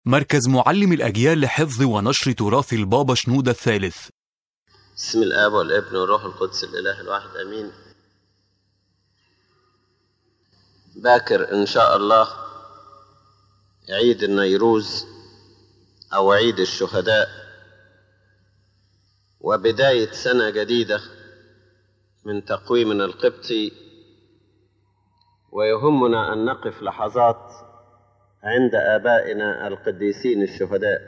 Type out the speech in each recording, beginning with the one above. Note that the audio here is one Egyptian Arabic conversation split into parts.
مركز معلم الأجيال لحفظ ونشر تراث البابا شنودة الثالث بسم الآب والابن والروح القدس الإله الواحد آمين باكر إن شاء الله عيد النيروز أو عيد الشهداء وبداية سنة جديدة من تقويمنا القبطي ويهمنا أن نقف لحظات عند آبائنا القديسين الشهداء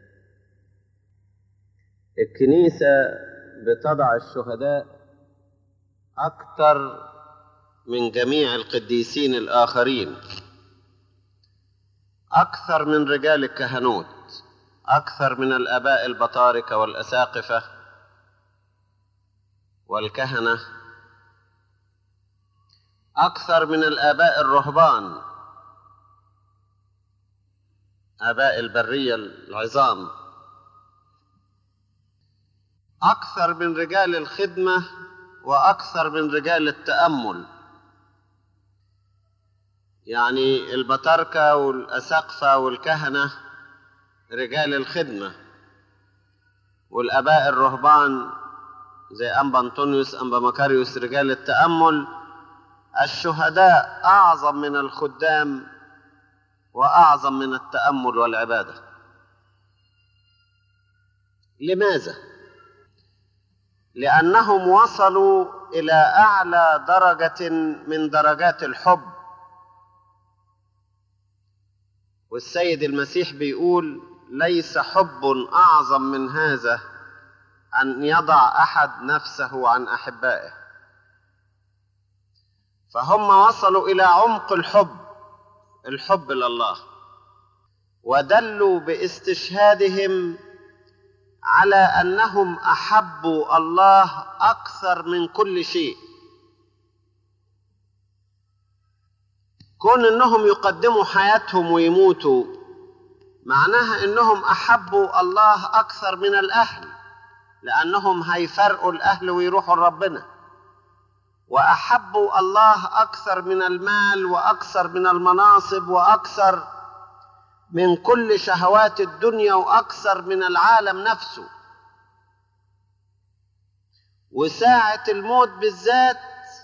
الكنيسة بتضع الشهداء أكثر من جميع القديسين الآخرين أكثر من رجال الكهنوت أكثر من الآباء البطاركة والأساقفة والكهنة أكثر من الآباء الرهبان آباء البرية العظام أكثر من رجال الخدمة وأكثر من رجال التأمل يعني البطاركة والأساقفة والكهنة رجال الخدمة والآباء الرهبان زي أنبا أنطونيوس أنبا مكاريوس رجال التأمل الشهداء أعظم من الخدام وأعظم من التأمل والعبادة لماذا؟ لأنهم وصلوا إلى أعلى درجة من درجات الحب والسيد المسيح بيقول ليس حب أعظم من هذا أن يضع أحد نفسه عن أحبائه فهم وصلوا إلى عمق الحب الحب لله ودلوا باستشهادهم على انهم احبوا الله اكثر من كل شيء كون انهم يقدموا حياتهم ويموتوا معناها انهم احبوا الله اكثر من الاهل لانهم هيفرقوا الاهل ويروحوا لربنا واحبوا الله اكثر من المال واكثر من المناصب واكثر من كل شهوات الدنيا واكثر من العالم نفسه وساعه الموت بالذات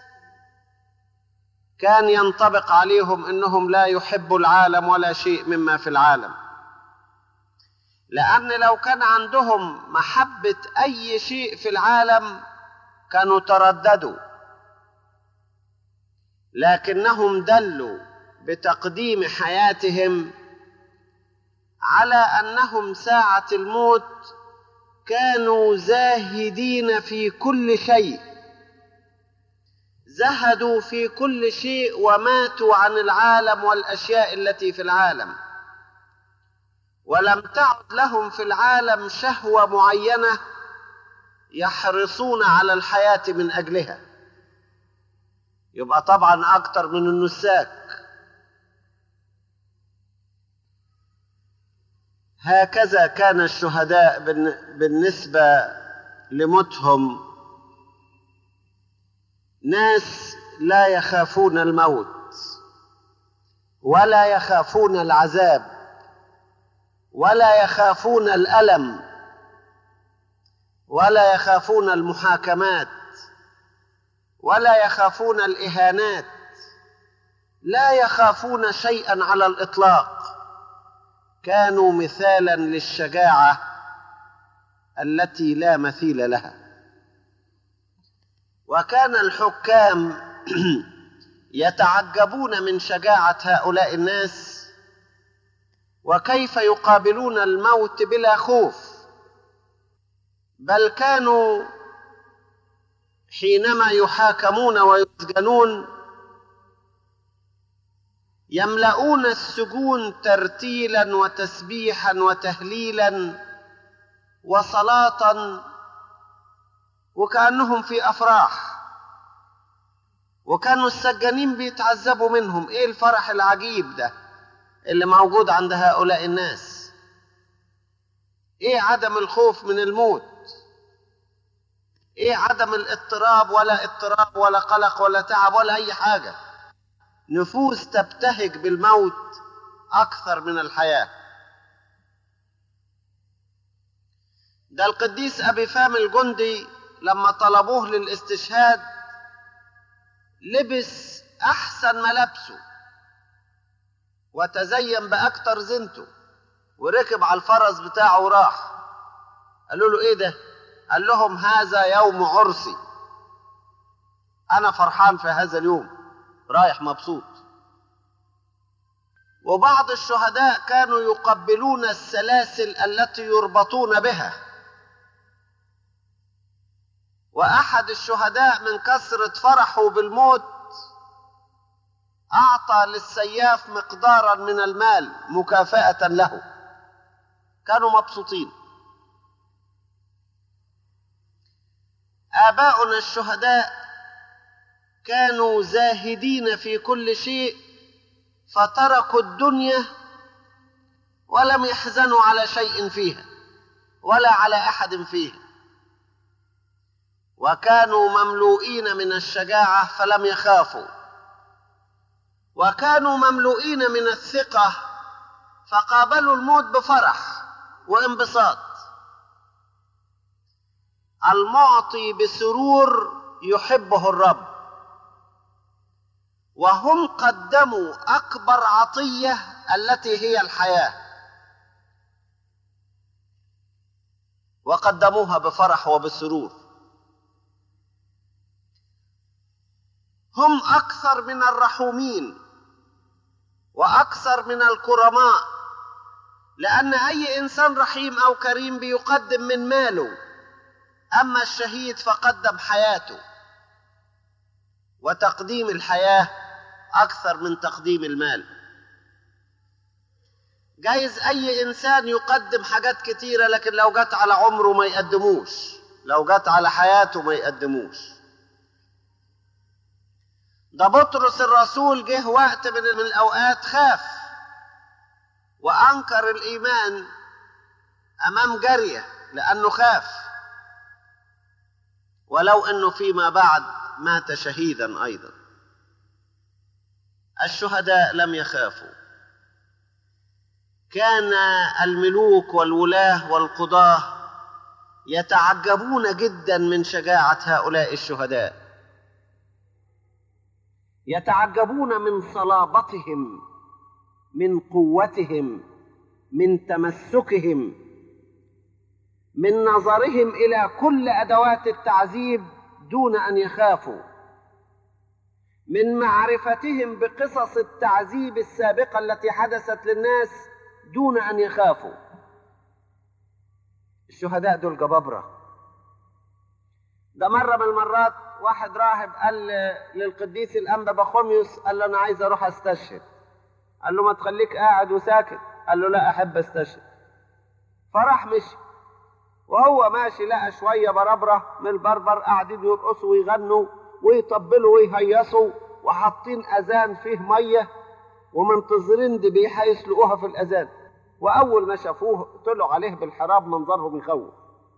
كان ينطبق عليهم انهم لا يحبوا العالم ولا شيء مما في العالم لان لو كان عندهم محبه اي شيء في العالم كانوا ترددوا لكنهم دلوا بتقديم حياتهم على انهم ساعه الموت كانوا زاهدين في كل شيء زهدوا في كل شيء وماتوا عن العالم والاشياء التي في العالم ولم تعد لهم في العالم شهوه معينه يحرصون على الحياه من اجلها يبقى طبعا اكتر من النساك هكذا كان الشهداء بالنسبه لموتهم ناس لا يخافون الموت ولا يخافون العذاب ولا يخافون الالم ولا يخافون المحاكمات ولا يخافون الاهانات لا يخافون شيئا على الاطلاق كانوا مثالا للشجاعه التي لا مثيل لها وكان الحكام يتعجبون من شجاعه هؤلاء الناس وكيف يقابلون الموت بلا خوف بل كانوا حينما يحاكمون ويسجنون يملؤون السجون ترتيلا وتسبيحا وتهليلا وصلاه وكانهم في افراح وكانوا السجانين بيتعذبوا منهم ايه الفرح العجيب ده اللي موجود عند هؤلاء الناس ايه عدم الخوف من الموت ايه عدم الاضطراب ولا اضطراب ولا قلق ولا تعب ولا اي حاجه نفوس تبتهج بالموت اكثر من الحياه ده القديس أبي فام الجندي لما طلبوه للاستشهاد لبس أحسن ملابسه وتزين بأكتر زينته وركب على الفرس بتاعه وراح قالوا له ايه ده قال لهم هذا يوم عرسي انا فرحان في هذا اليوم رايح مبسوط وبعض الشهداء كانوا يقبلون السلاسل التي يربطون بها واحد الشهداء من كثره فرحه بالموت اعطى للسياف مقدارا من المال مكافاه له كانوا مبسوطين اباؤنا الشهداء كانوا زاهدين في كل شيء فتركوا الدنيا ولم يحزنوا على شيء فيها ولا على احد فيها وكانوا مملوئين من الشجاعه فلم يخافوا وكانوا مملوئين من الثقه فقابلوا الموت بفرح وانبساط المعطي بسرور يحبه الرب وهم قدموا اكبر عطيه التي هي الحياه وقدموها بفرح وبسرور هم اكثر من الرحومين واكثر من الكرماء لان اي انسان رحيم او كريم بيقدم من ماله اما الشهيد فقدم حياته وتقديم الحياه اكثر من تقديم المال جايز اي انسان يقدم حاجات كتيره لكن لو جت على عمره ما يقدموش لو جت على حياته ما يقدموش ده بطرس الرسول جه وقت من من الاوقات خاف وانكر الايمان امام جاريه لانه خاف ولو انه فيما بعد مات شهيدا ايضا الشهداء لم يخافوا كان الملوك والولاه والقضاه يتعجبون جدا من شجاعه هؤلاء الشهداء يتعجبون من صلابتهم من قوتهم من تمسكهم من نظرهم الى كل ادوات التعذيب دون ان يخافوا من معرفتهم بقصص التعذيب السابقه التي حدثت للناس دون ان يخافوا الشهداء دول جبابره ده مره من المرات واحد راهب قال للقديس الانبا بخوميوس قال له انا عايز اروح استشهد قال له ما تخليك قاعد وساكت قال له لا احب استشهد فراح مشي وهو ماشي لقى شويه بربره من البربر قاعدين يرقصوا ويغنوا ويطبلوا ويهيصوا وحاطين اذان فيه ميه ومنتظرين ذبيحه يسلقوها في الاذان واول ما شافوه طلعوا عليه بالحراب منظرهم يخوف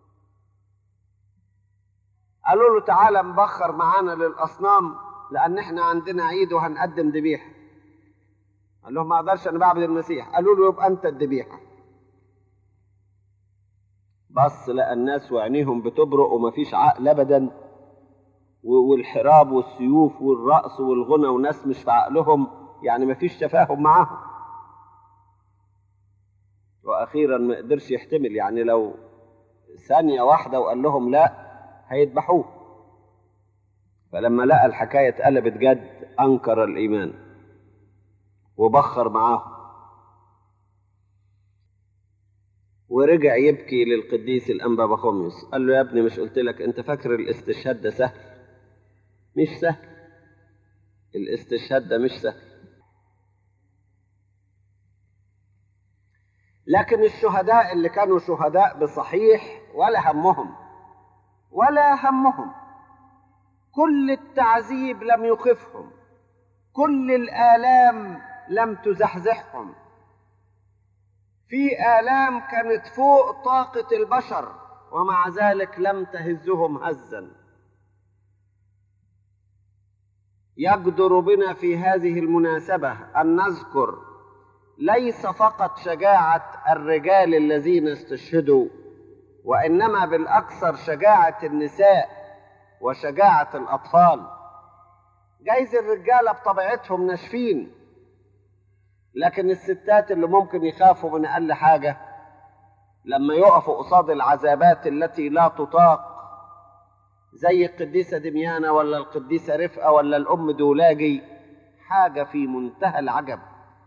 قالوا له تعالى نبخر معانا للاصنام لان احنا عندنا عيد وهنقدم ذبيحه قال لهم ما اقدرش انا بعبد المسيح قالوا له يبقى انت الذبيحه بص لقى الناس وعينيهم بتبرق ومفيش عقل ابدا والحراب والسيوف والرقص والغنى وناس مش في عقلهم يعني مفيش تفاهم معاهم واخيرا ما قدرش يحتمل يعني لو ثانيه واحده وقال لهم لا هيذبحوه فلما لقى الحكايه اتقلبت جد انكر الايمان وبخر معاهم ورجع يبكي للقديس الانبا بخوميوس قال له يا ابني مش قلت لك انت فاكر الاستشهاد ده سهل مش سهل الاستشهاد ده مش سهل لكن الشهداء اللي كانوا شهداء بصحيح ولا همهم ولا همهم كل التعذيب لم يخفهم كل الآلام لم تزحزحهم في آلام كانت فوق طاقة البشر ومع ذلك لم تهزهم هزا يقدر بنا في هذه المناسبة أن نذكر ليس فقط شجاعة الرجال الذين استشهدوا وإنما بالأكثر شجاعة النساء وشجاعة الأطفال جايز الرجالة بطبيعتهم ناشفين لكن الستات اللي ممكن يخافوا من أقل حاجة لما يقفوا قصاد العذابات التي لا تطاق زي القديسة دميانة ولا القديسة رفقة ولا الأم دولاجي حاجة في منتهى العجب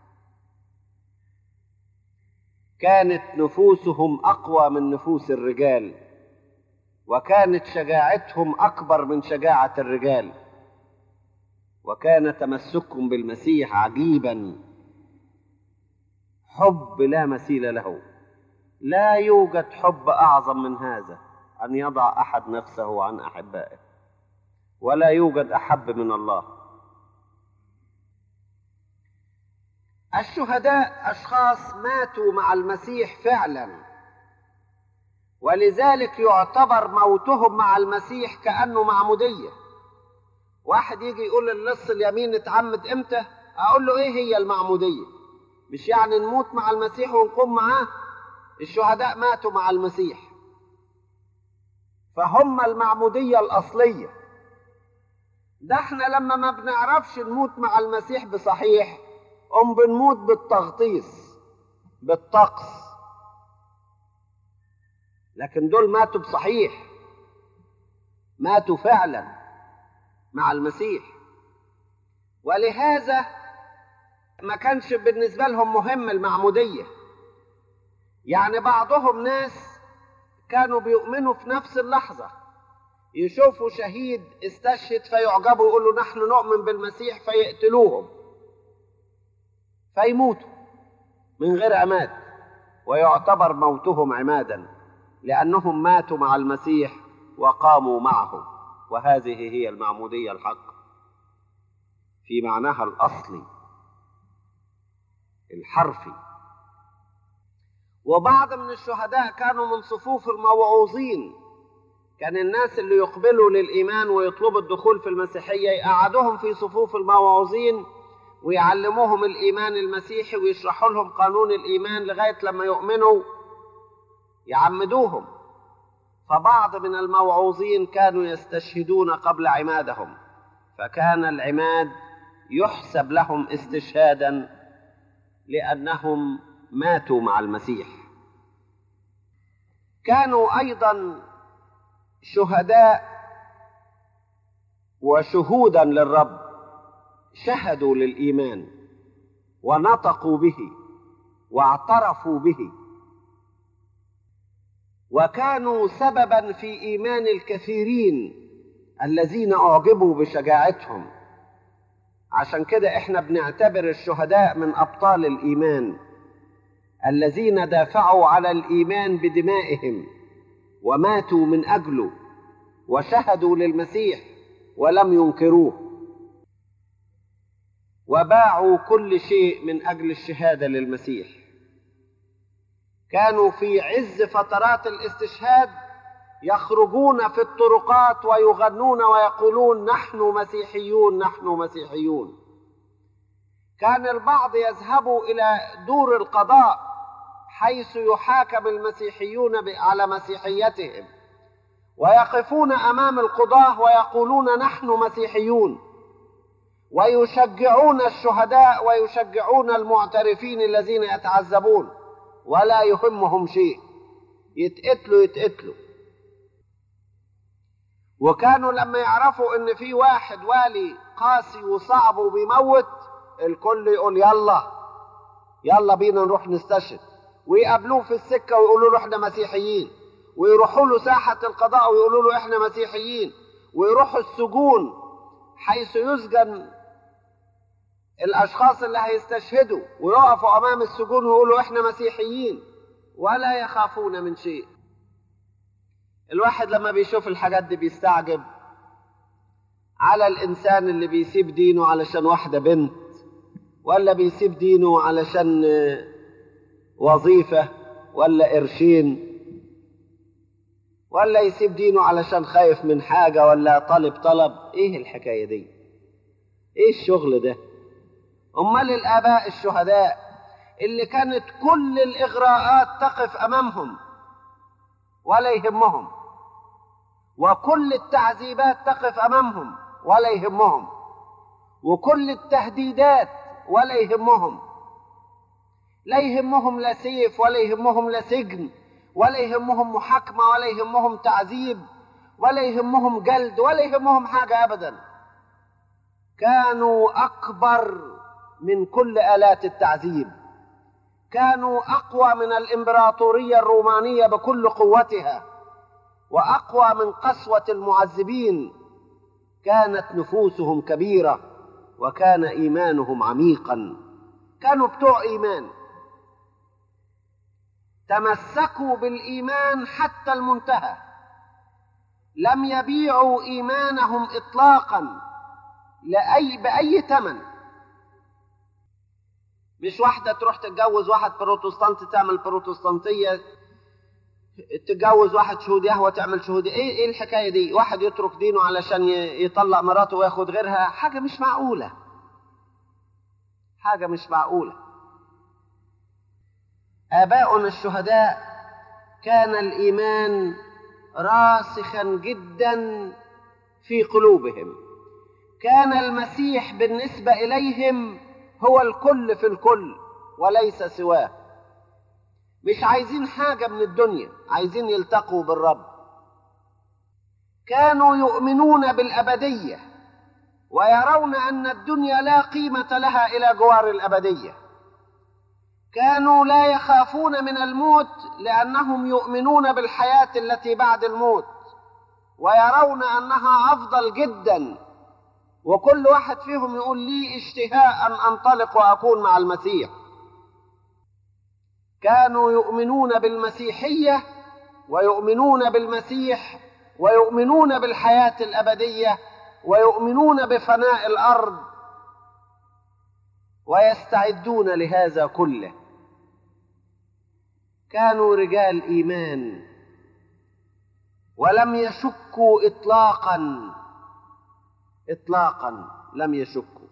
كانت نفوسهم أقوى من نفوس الرجال وكانت شجاعتهم أكبر من شجاعة الرجال وكان تمسكهم بالمسيح عجيبا حب لا مثيل له لا يوجد حب أعظم من هذا أن يضع أحد نفسه عن أحبائه ولا يوجد أحب من الله الشهداء أشخاص ماتوا مع المسيح فعلا ولذلك يعتبر موتهم مع المسيح كأنه معمودية واحد يجي يقول للص اليمين اتعمد امتى اقول له ايه هي المعمودية مش يعني نموت مع المسيح ونقوم معاه الشهداء ماتوا مع المسيح فهم المعمودية الأصلية ده احنا لما ما بنعرفش نموت مع المسيح بصحيح قم بنموت بالتغطيس بالطقس لكن دول ماتوا بصحيح ماتوا فعلا مع المسيح ولهذا ما كانش بالنسبة لهم مهم المعمودية يعني بعضهم ناس كانوا بيؤمنوا في نفس اللحظة يشوفوا شهيد استشهد فيعجبوا يقولوا نحن نؤمن بالمسيح فيقتلوهم فيموتوا من غير عماد ويعتبر موتهم عمادا لأنهم ماتوا مع المسيح وقاموا معه وهذه هي المعمودية الحق في معناها الأصلي الحرفي وبعض من الشهداء كانوا من صفوف الموعوظين كان الناس اللي يقبلوا للإيمان ويطلبوا الدخول في المسيحية يقعدوهم في صفوف الموعوظين ويعلموهم الإيمان المسيحي ويشرحوا لهم قانون الإيمان لغاية لما يؤمنوا يعمدوهم فبعض من الموعوظين كانوا يستشهدون قبل عمادهم فكان العماد يحسب لهم استشهادا لأنهم ماتوا مع المسيح كانوا أيضا شهداء وشهودا للرب شهدوا للإيمان ونطقوا به واعترفوا به وكانوا سببا في ايمان الكثيرين الذين اعجبوا بشجاعتهم عشان كده احنا بنعتبر الشهداء من ابطال الايمان الذين دافعوا على الايمان بدمائهم وماتوا من اجله وشهدوا للمسيح ولم ينكروه وباعوا كل شيء من اجل الشهاده للمسيح كانوا في عز فترات الاستشهاد يخرجون في الطرقات ويغنون ويقولون نحن مسيحيون نحن مسيحيون كان البعض يذهب الى دور القضاء حيث يحاكم المسيحيون على مسيحيتهم ويقفون امام القضاه ويقولون نحن مسيحيون ويشجعون الشهداء ويشجعون المعترفين الذين يتعذبون ولا يهمهم شيء يتقتلوا يتقتلوا وكانوا لما يعرفوا ان في واحد والي قاسي وصعب وبيموت الكل يقول يلا يلا بينا نروح نستشهد ويقابلوه في السكه ويقولوا له احنا مسيحيين ويروحوا له ساحه القضاء ويقولوا له احنا مسيحيين ويروحوا السجون حيث يسجن الاشخاص اللي هيستشهدوا ويقفوا امام السجون ويقولوا احنا مسيحيين ولا يخافون من شيء الواحد لما بيشوف الحاجات دي بيستعجب على الانسان اللي بيسيب دينه علشان واحده بنت ولا بيسيب دينه علشان وظيفه ولا قرشين ولا يسيب دينه علشان خايف من حاجه ولا طالب طلب ايه الحكايه دي ايه الشغل ده امال الاباء الشهداء اللي كانت كل الاغراءات تقف امامهم ولا يهمهم وكل التعذيبات تقف امامهم ولا يهمهم وكل التهديدات ولا يهمهم لا يهمهم لا سيف ولا يهمهم لا سجن ولا يهمهم محاكمة ولا يهمهم تعذيب ولا يهمهم جلد ولا يهمهم حاجة أبدا كانوا أكبر من كل آلات التعذيب كانوا أقوى من الإمبراطورية الرومانية بكل قوتها وأقوى من قسوة المعذبين كانت نفوسهم كبيرة وكان إيمانهم عميقا كانوا بتوع إيمان تمسكوا بالإيمان حتى المنتهى لم يبيعوا إيمانهم إطلاقا لأي بأي ثمن مش واحدة تروح تتجوز واحد بروتستانت تعمل بروتستانتية تتجوز واحد شهود يهوى تعمل شهود ايه ايه الحكاية دي واحد يترك دينه علشان يطلق مراته وياخد غيرها حاجة مش معقولة حاجة مش معقولة آباؤنا الشهداء كان الإيمان راسخا جدا في قلوبهم كان المسيح بالنسبة إليهم هو الكل في الكل وليس سواه مش عايزين حاجة من الدنيا عايزين يلتقوا بالرب كانوا يؤمنون بالأبدية ويرون أن الدنيا لا قيمة لها إلى جوار الأبدية كانوا لا يخافون من الموت لأنهم يؤمنون بالحياة التي بعد الموت ويرون أنها أفضل جدا وكل واحد فيهم يقول لي اشتهاء أن أنطلق وأكون مع المسيح كانوا يؤمنون بالمسيحية ويؤمنون بالمسيح ويؤمنون بالحياة الأبدية ويؤمنون بفناء الأرض ويستعدون لهذا كله كانوا رجال إيمان ولم يشكوا إطلاقا إطلاقا لم يشكوا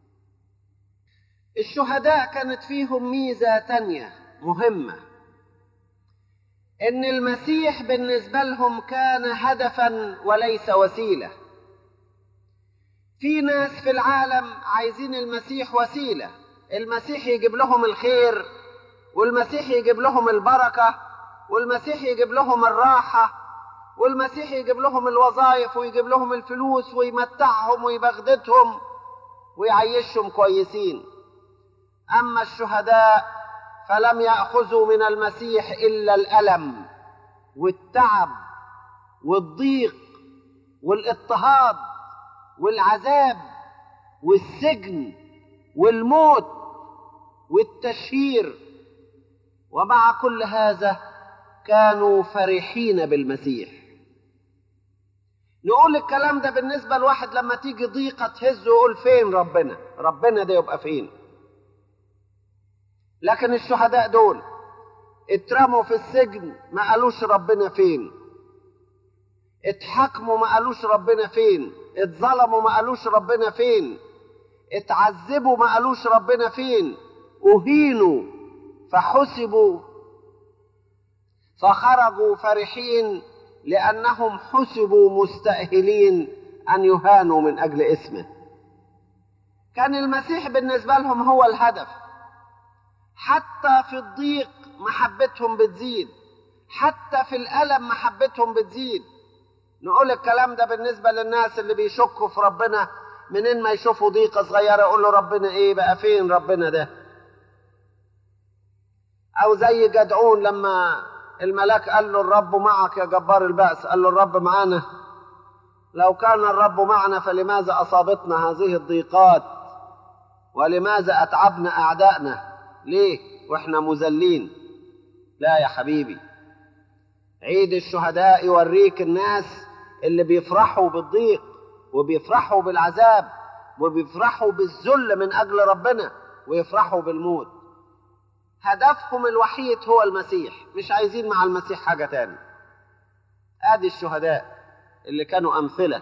الشهداء كانت فيهم ميزة تانية مهمة إن المسيح بالنسبة لهم كان هدفا وليس وسيلة في ناس في العالم عايزين المسيح وسيلة المسيح يجيب لهم الخير والمسيح يجيب لهم البركة والمسيح يجيب لهم الراحة والمسيح يجيب لهم الوظائف ويجيب لهم الفلوس ويمتعهم ويبغدتهم ويعيشهم كويسين أما الشهداء فلم يأخذوا من المسيح إلا الألم والتعب والضيق والاضطهاد والعذاب والسجن والموت والتشهير ومع كل هذا كانوا فرحين بالمسيح نقول الكلام ده بالنسبة لواحد لما تيجي ضيقة تهزه يقول فين ربنا ربنا ده يبقى فين لكن الشهداء دول اترموا في السجن ما قالوش ربنا فين اتحكموا ما قالوش ربنا فين اتظلموا ما قالوش ربنا فين اتعذبوا ما قالوش ربنا فين أهينوا فحسبوا فخرجوا فرحين لأنهم حسبوا مستأهلين أن يهانوا من أجل اسمه كان المسيح بالنسبة لهم هو الهدف حتى في الضيق محبتهم بتزيد حتى في الألم محبتهم بتزيد نقول الكلام ده بالنسبة للناس اللي بيشكوا في ربنا منين ما يشوفوا ضيقة صغيرة يقولوا ربنا ايه بقى فين ربنا ده او زي جدعون لما الملاك قال له الرب معك يا جبار البأس قال له الرب معنا لو كان الرب معنا فلماذا أصابتنا هذه الضيقات ولماذا أتعبنا أعدائنا ليه واحنا مذلين لا يا حبيبي عيد الشهداء يوريك الناس اللي بيفرحوا بالضيق وبيفرحوا بالعذاب وبيفرحوا بالذل من أجل ربنا ويفرحوا بالموت هدفهم الوحيد هو المسيح مش عايزين مع المسيح حاجة تاني ادي الشهداء اللي كانوا أمثلة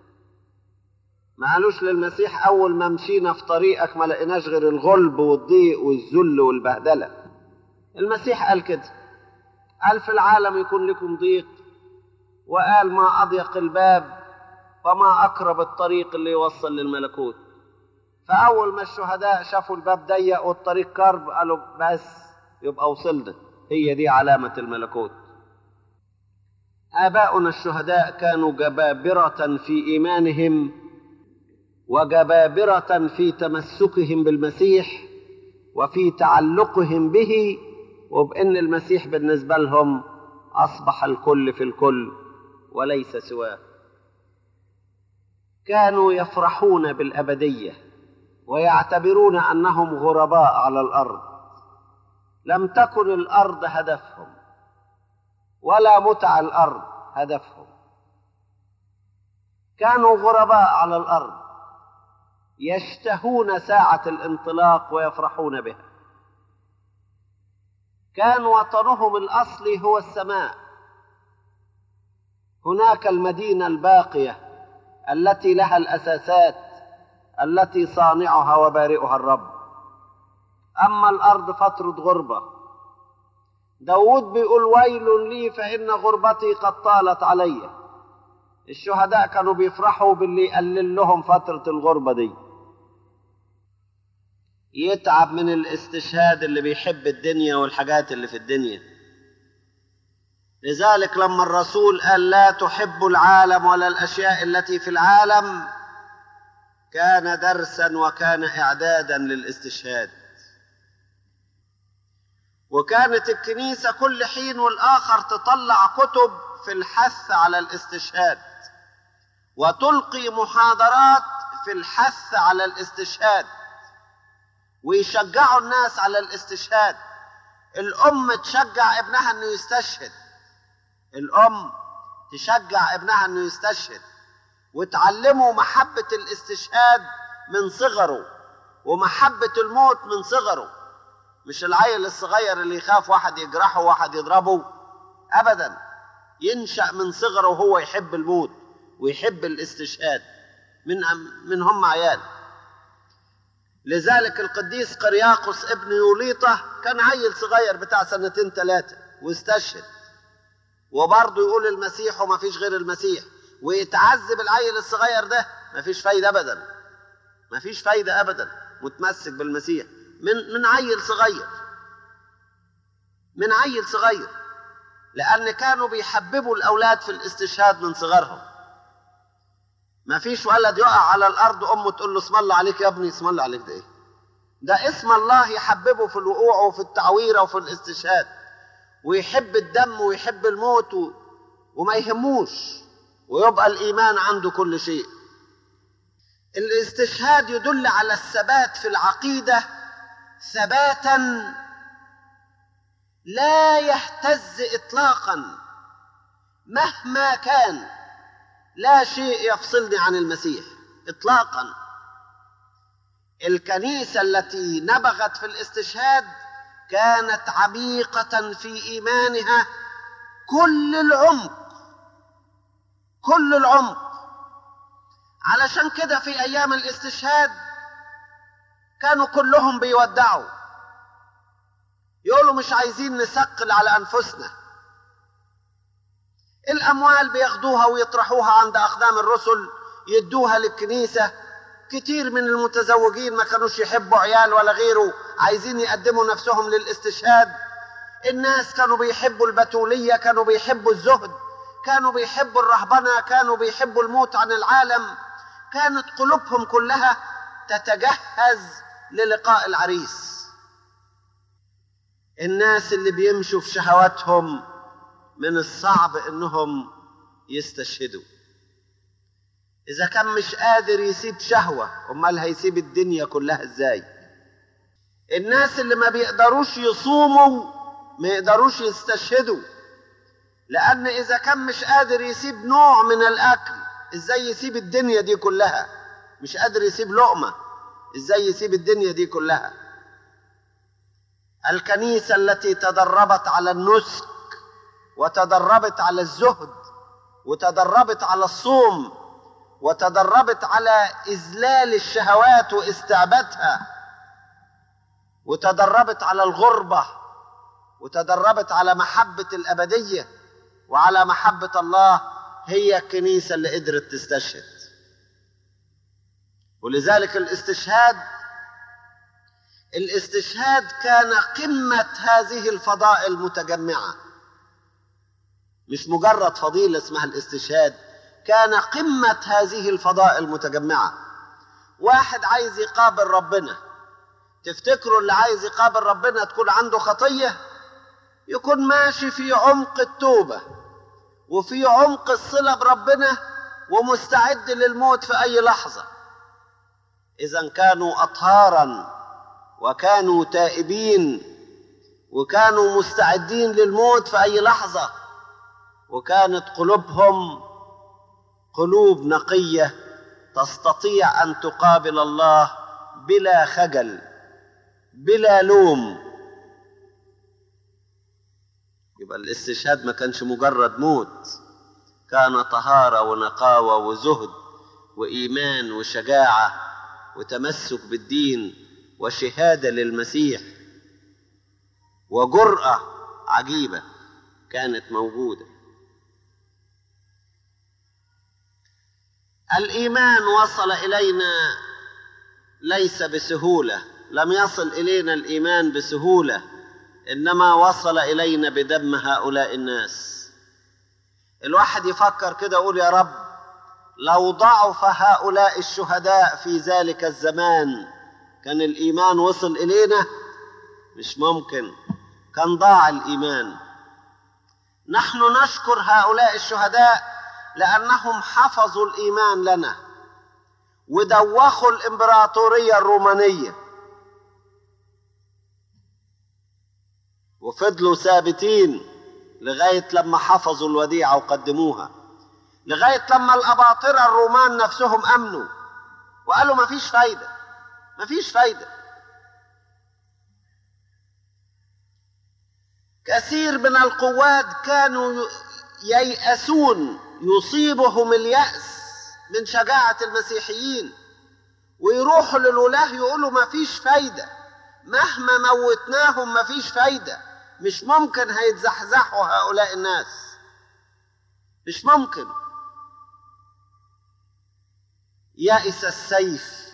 ما قالوش للمسيح أول ما مشينا في طريقك ما لقيناش غير الغلب والضيق والذل والبهدلة المسيح قال كده قال في العالم يكون لكم ضيق وقال ما أضيق الباب وما أقرب الطريق اللي يوصل للملكوت فأول ما الشهداء شافوا الباب ضيق والطريق كرب قالوا بس يبقى وصلنا هي دي علامة الملكوت آباؤنا الشهداء كانوا جبابرة في إيمانهم وجبابرة في تمسكهم بالمسيح وفي تعلقهم به وبأن المسيح بالنسبة لهم أصبح الكل في الكل وليس سواه كانوا يفرحون بالأبدية ويعتبرون أنهم غرباء على الأرض لم تكن الأرض هدفهم ولا متع الأرض هدفهم كانوا غرباء على الأرض يشتهون ساعة الانطلاق ويفرحون بها كان وطنهم الأصلي هو السماء هناك المدينة الباقية التي لها الأساسات التي صانعها وبارئها الرب أما الأرض فترة غربة داود بيقول ويل لي فإن غربتي قد طالت علي الشهداء كانوا بيفرحوا باللي يقلل لهم فترة الغربة دي يتعب من الاستشهاد اللي بيحب الدنيا والحاجات اللي في الدنيا لذلك لما الرسول قال لا تحب العالم ولا الاشياء التي في العالم كان درسا وكان اعدادا للاستشهاد وكانت الكنيسه كل حين والاخر تطلع كتب في الحث على الاستشهاد وتلقي محاضرات في الحث على الاستشهاد ويشجعوا الناس على الاستشهاد الام تشجع ابنها انه يستشهد الام تشجع ابنها انه يستشهد وتعلمه محبة الاستشهاد من صغره ومحبة الموت من صغره مش العيل الصغير اللي يخاف واحد يجرحه واحد يضربه ابدا ينشأ من صغره وهو يحب الموت ويحب الاستشهاد من من هم عيال لذلك القديس قرياقس ابن يوليطة كان عيل صغير بتاع سنتين ثلاثة واستشهد وبرضه يقول المسيح وما فيش غير المسيح ويتعذب العيل الصغير ده ما فيش فايدة أبدا ما فيش فايدة أبدا متمسك بالمسيح من من عيل صغير من عيل صغير لأن كانوا بيحببوا الأولاد في الاستشهاد من صغرهم ما فيش ولد يقع على الأرض أمه تقول له اسم الله عليك يا ابني اسم الله عليك ده إيه ده اسم الله يحببه في الوقوع وفي التعويرة وفي الاستشهاد ويحب الدم ويحب الموت و... وما يهموش ويبقى الإيمان عنده كل شيء الاستشهاد يدل على الثبات في العقيدة ثباتا لا يهتز إطلاقا مهما كان لا شيء يفصلني عن المسيح إطلاقا الكنيسة التي نبغت في الاستشهاد كانت عميقة في إيمانها كل العمق كل العمق علشان كده في أيام الاستشهاد كانوا كلهم بيودعوا يقولوا مش عايزين نثقل على أنفسنا الأموال بياخدوها ويطرحوها عند أقدام الرسل يدوها للكنيسة كتير من المتزوجين ما كانوش يحبوا عيال ولا غيره عايزين يقدموا نفسهم للاستشهاد الناس كانوا بيحبوا البتولية كانوا بيحبوا الزهد كانوا بيحبوا الرهبنة كانوا بيحبوا الموت عن العالم كانت قلوبهم كلها تتجهز للقاء العريس الناس اللي بيمشوا في شهواتهم من الصعب انهم يستشهدوا اذا كان مش قادر يسيب شهوه امال هيسيب الدنيا كلها ازاي الناس اللي ما بيقدروش يصوموا ما يقدروش يستشهدوا لان اذا كان مش قادر يسيب نوع من الاكل ازاي يسيب الدنيا دي كلها مش قادر يسيب لقمه ازاي يسيب الدنيا دي كلها الكنيسه التي تدربت على النسك وتدربت على الزهد وتدربت على الصوم وتدربت على اذلال الشهوات واستعبادها وتدربت على الغربه وتدربت على محبة الأبدية وعلى محبة الله هي الكنيسة اللي قدرت تستشهد ولذلك الاستشهاد الاستشهاد كان قمة هذه الفضائل المتجمعة مش مجرد فضيلة اسمها الاستشهاد كان قمة هذه الفضائل المتجمعة واحد عايز يقابل ربنا تفتكروا اللي عايز يقابل ربنا تكون عنده خطية يكون ماشي في عمق التوبة وفي عمق الصلة بربنا ومستعد للموت في أي لحظة إذا كانوا أطهارا وكانوا تائبين وكانوا مستعدين للموت في أي لحظة وكانت قلوبهم قلوب نقية تستطيع أن تقابل الله بلا خجل بلا لوم يبقى الاستشهاد ما كانش مجرد موت كان طهارة ونقاوة وزهد وإيمان وشجاعة وتمسك بالدين وشهادة للمسيح وجرأة عجيبة كانت موجودة الإيمان وصل إلينا ليس بسهولة لم يصل إلينا الإيمان بسهولة إنما وصل إلينا بدم هؤلاء الناس الواحد يفكر كده يقول يا رب لو ضعف هؤلاء الشهداء في ذلك الزمان كان الإيمان وصل إلينا مش ممكن كان ضاع الإيمان نحن نشكر هؤلاء الشهداء لأنهم حفظوا الإيمان لنا ودوخوا الإمبراطورية الرومانية وفضلوا ثابتين لغاية لما حفظوا الوديعة وقدموها لغاية لما الأباطرة الرومان نفسهم أمنوا وقالوا ما فيش فايدة ما فيش فايدة كثير من القواد كانوا ييأسون يصيبهم اليأس من شجاعة المسيحيين ويروحوا للولاة يقولوا ما فيش فايدة مهما موتناهم ما فيش فايدة مش ممكن هيتزحزحوا هؤلاء الناس مش ممكن يأس السيف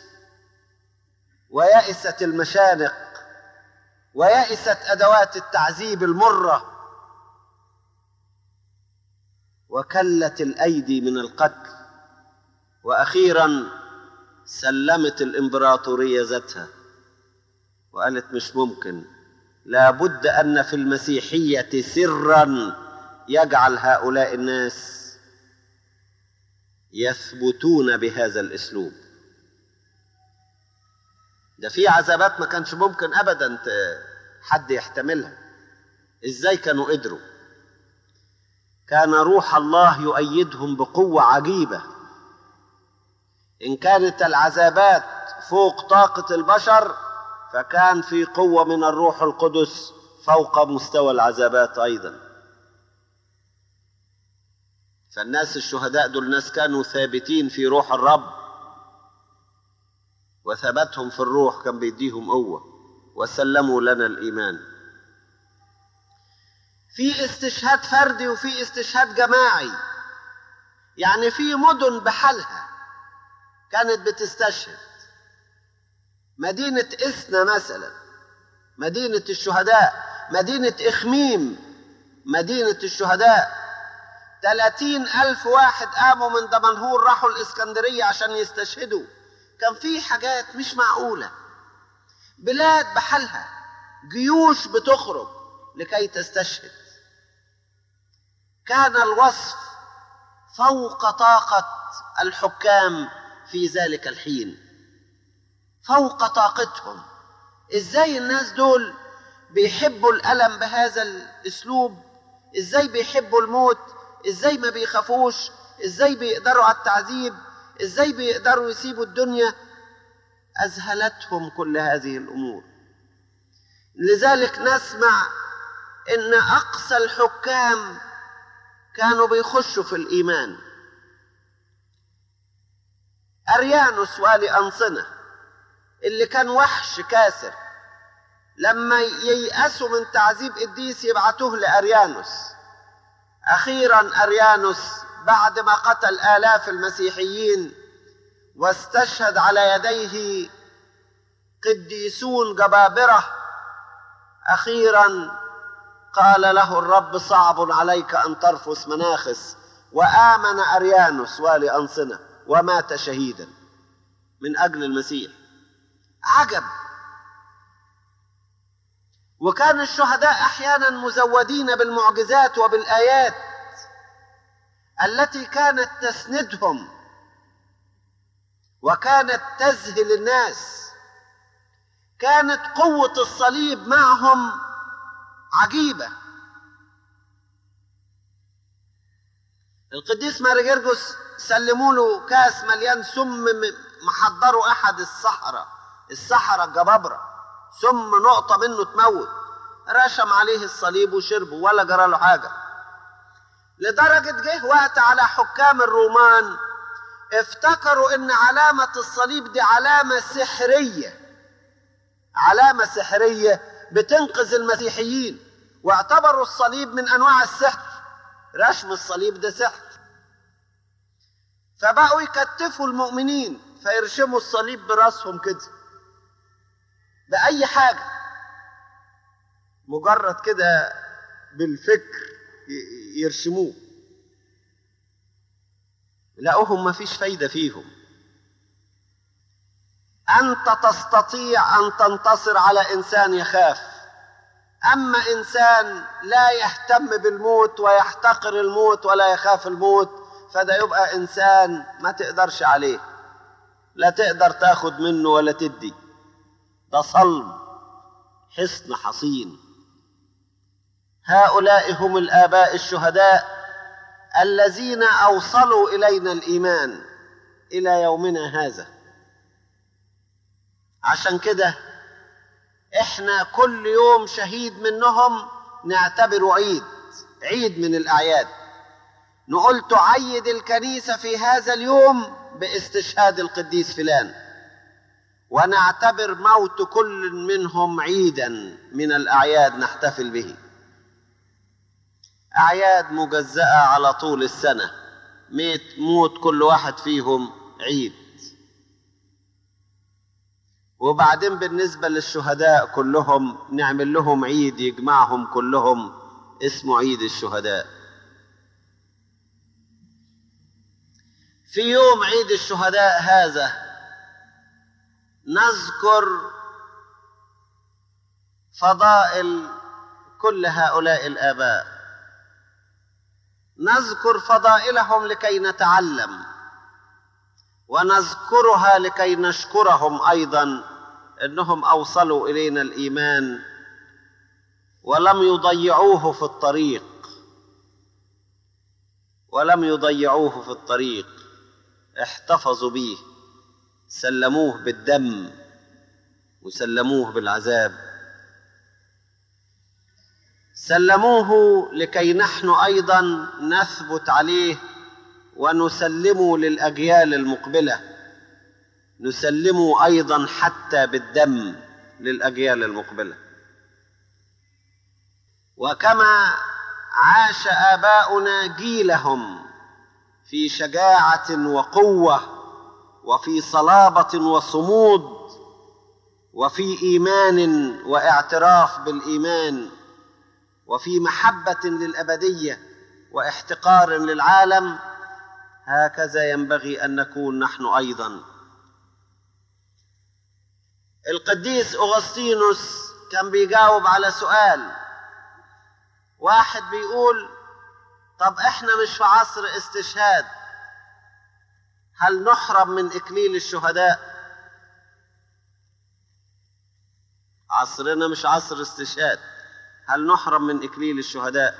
ويأست المشانق ويأست أدوات التعذيب المرة وكلت الأيدي من القتل وأخيرا سلمت الإمبراطورية ذاتها وقالت مش ممكن لابد أن في المسيحية سرا يجعل هؤلاء الناس يثبتون بهذا الاسلوب ده في عذابات ما كانش ممكن ابدا حد يحتملها ازاي كانوا قدروا كان روح الله يؤيدهم بقوه عجيبه ان كانت العذابات فوق طاقه البشر فكان في قوه من الروح القدس فوق مستوى العذابات ايضا فالناس الشهداء دول ناس كانوا ثابتين في روح الرب وثبتهم في الروح كان بيديهم قوة وسلموا لنا الإيمان في استشهاد فردي وفي استشهاد جماعي يعني في مدن بحالها كانت بتستشهد مدينة إسنا مثلا مدينة الشهداء مدينة إخميم مدينة الشهداء ثلاثين ألف واحد قاموا من دمنهور راحوا الإسكندرية عشان يستشهدوا كان في حاجات مش معقولة بلاد بحالها جيوش بتخرج لكي تستشهد كان الوصف فوق طاقة الحكام في ذلك الحين فوق طاقتهم ازاي الناس دول بيحبوا الألم بهذا الأسلوب ازاي بيحبوا الموت ازاي ما بيخافوش ازاي بيقدروا على التعذيب ازاي بيقدروا يسيبوا الدنيا اذهلتهم كل هذه الامور لذلك نسمع ان اقصى الحكام كانوا بيخشوا في الايمان اريانوس والي انصنه اللي كان وحش كاسر لما ييأسوا من تعذيب قديس يبعتوه لأريانوس أخيرا أريانوس بعد ما قتل آلاف المسيحيين واستشهد على يديه قديسون جبابرة أخيرا قال له الرب صعب عليك أن ترفس مناخس وآمن أريانوس والي أنصنة ومات شهيدا من أجل المسيح عجب وكان الشهداء أحيانا مزودين بالمعجزات وبالآيات التي كانت تسندهم وكانت تذهل الناس كانت قوة الصليب معهم عجيبة القديس ماري جرجس سلموا له كاس مليان سم محضره أحد السحرة السحرة الجبابرة سم نقطة منه تموت رشم عليه الصليب وشربه ولا جرى له حاجة لدرجة جه وقت على حكام الرومان افتكروا ان علامة الصليب دي علامة سحرية علامة سحرية بتنقذ المسيحيين واعتبروا الصليب من انواع السحر رشم الصليب ده سحر فبقوا يكتفوا المؤمنين فيرشموا الصليب براسهم كده بأي حاجة مجرد كده بالفكر يرسموه لقوهم ما فيش فايدة فيهم أنت تستطيع أن تنتصر على إنسان يخاف أما إنسان لا يهتم بالموت ويحتقر الموت ولا يخاف الموت فده يبقى إنسان ما تقدرش عليه لا تقدر تاخد منه ولا تدي ده صلب حصن حصين هؤلاء هم الآباء الشهداء الذين أوصلوا إلينا الإيمان إلى يومنا هذا عشان كده إحنا كل يوم شهيد منهم نعتبره عيد عيد من الأعياد نقول تعيد الكنيسة في هذا اليوم باستشهاد القديس فلان ونعتبر موت كل منهم عيدا من الأعياد نحتفل به أعياد مجزأة على طول السنة ميت موت كل واحد فيهم عيد وبعدين بالنسبة للشهداء كلهم نعمل لهم عيد يجمعهم كلهم اسمه عيد الشهداء في يوم عيد الشهداء هذا نذكر فضائل كل هؤلاء الآباء نذكر فضائلهم لكي نتعلم ونذكرها لكي نشكرهم ايضا انهم اوصلوا الينا الايمان ولم يضيعوه في الطريق ولم يضيعوه في الطريق احتفظوا به سلموه بالدم وسلموه بالعذاب سلموه لكي نحن ايضا نثبت عليه ونسلمه للاجيال المقبله نسلمه ايضا حتى بالدم للاجيال المقبله وكما عاش اباؤنا جيلهم في شجاعه وقوه وفي صلابه وصمود وفي ايمان واعتراف بالايمان وفي محبه للابديه واحتقار للعالم هكذا ينبغي ان نكون نحن ايضا القديس اغسطينوس كان بيجاوب على سؤال واحد بيقول طب احنا مش في عصر استشهاد هل نحرم من اكليل الشهداء عصرنا مش عصر استشهاد هل نحرم من اكليل الشهداء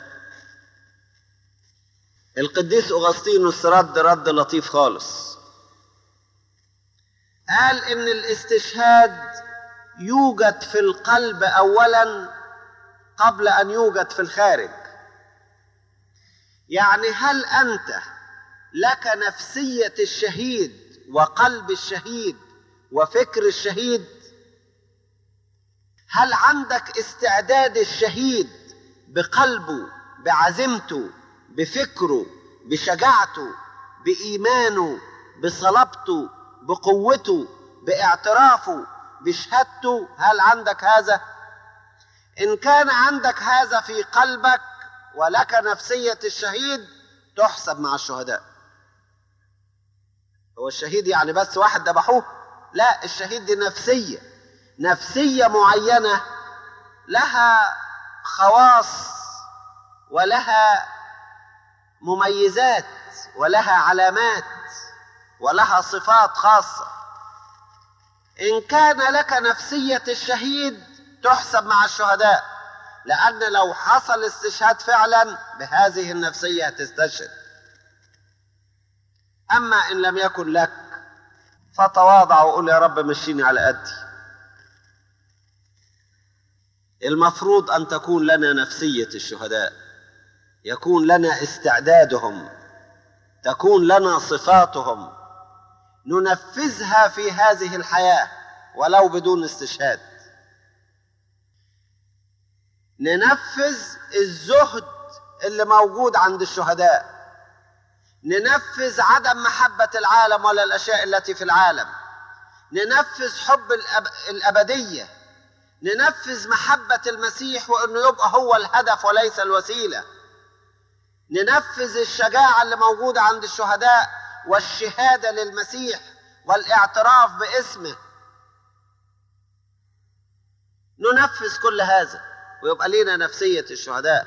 القديس اغسطينوس رد رد لطيف خالص قال ان الاستشهاد يوجد في القلب اولا قبل ان يوجد في الخارج يعني هل انت لك نفسيه الشهيد وقلب الشهيد وفكر الشهيد هل عندك استعداد الشهيد بقلبه بعزيمته بفكره بشجاعته بايمانه بصلابته بقوته باعترافه بشهادته هل عندك هذا ان كان عندك هذا في قلبك ولك نفسيه الشهيد تحسب مع الشهداء هو الشهيد يعني بس واحد ذبحوه لا الشهيد دي نفسيه نفسيه معينه لها خواص ولها مميزات ولها علامات ولها صفات خاصه ان كان لك نفسيه الشهيد تحسب مع الشهداء لان لو حصل استشهاد فعلا بهذه النفسيه هتستشهد اما ان لم يكن لك فتواضع وقول يا رب مشيني على قدي المفروض ان تكون لنا نفسيه الشهداء يكون لنا استعدادهم تكون لنا صفاتهم ننفذها في هذه الحياه ولو بدون استشهاد ننفذ الزهد اللي موجود عند الشهداء ننفذ عدم محبه العالم ولا الاشياء التي في العالم ننفذ حب الأب... الابديه ننفذ محبه المسيح وانه يبقى هو الهدف وليس الوسيله ننفذ الشجاعه اللي موجوده عند الشهداء والشهاده للمسيح والاعتراف باسمه ننفذ كل هذا ويبقى لينا نفسيه الشهداء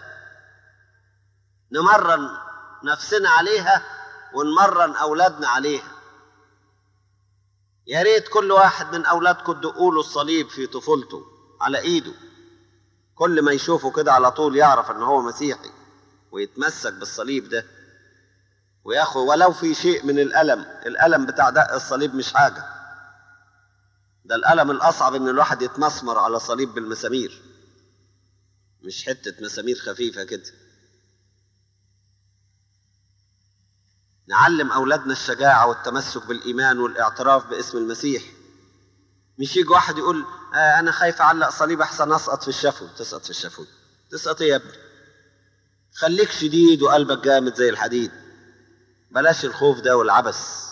نمرن نفسنا عليها ونمرن اولادنا عليها يا ريت كل واحد من اولادكم تدقوا له الصليب في طفولته على ايده كل ما يشوفه كده على طول يعرف ان هو مسيحي ويتمسك بالصليب ده وياخد ولو في شيء من الالم الالم بتاع دق الصليب مش حاجه ده الالم الاصعب ان الواحد يتمسمر على صليب بالمسامير مش حته مسامير خفيفه كده نعلم اولادنا الشجاعه والتمسك بالايمان والاعتراف باسم المسيح مش يجي واحد يقول آه انا خايف اعلق صليب احسن اسقط في الشفو تسقط في الشفو تسقط ايه يا ابني خليك شديد وقلبك جامد زي الحديد بلاش الخوف ده والعبث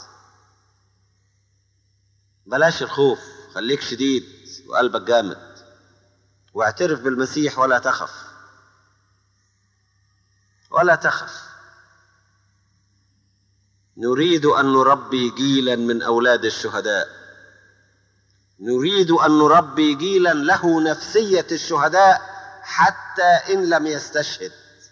بلاش الخوف خليك شديد وقلبك جامد واعترف بالمسيح ولا تخف ولا تخف نريد ان نربي جيلا من اولاد الشهداء نريد ان نربي جيلا له نفسيه الشهداء حتى ان لم يستشهد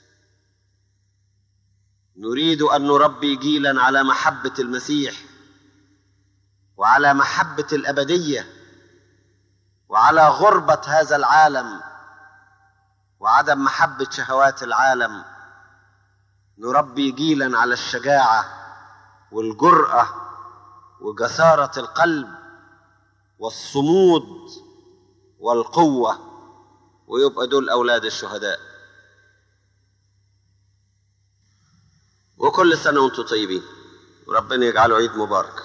نريد ان نربي جيلا على محبه المسيح وعلى محبه الابديه وعلى غربه هذا العالم وعدم محبه شهوات العالم نربي جيلا على الشجاعه والجراه وجساره القلب والصمود والقوه ويبقى دول اولاد الشهداء وكل سنه وانتم طيبين وربنا يجعله عيد مبارك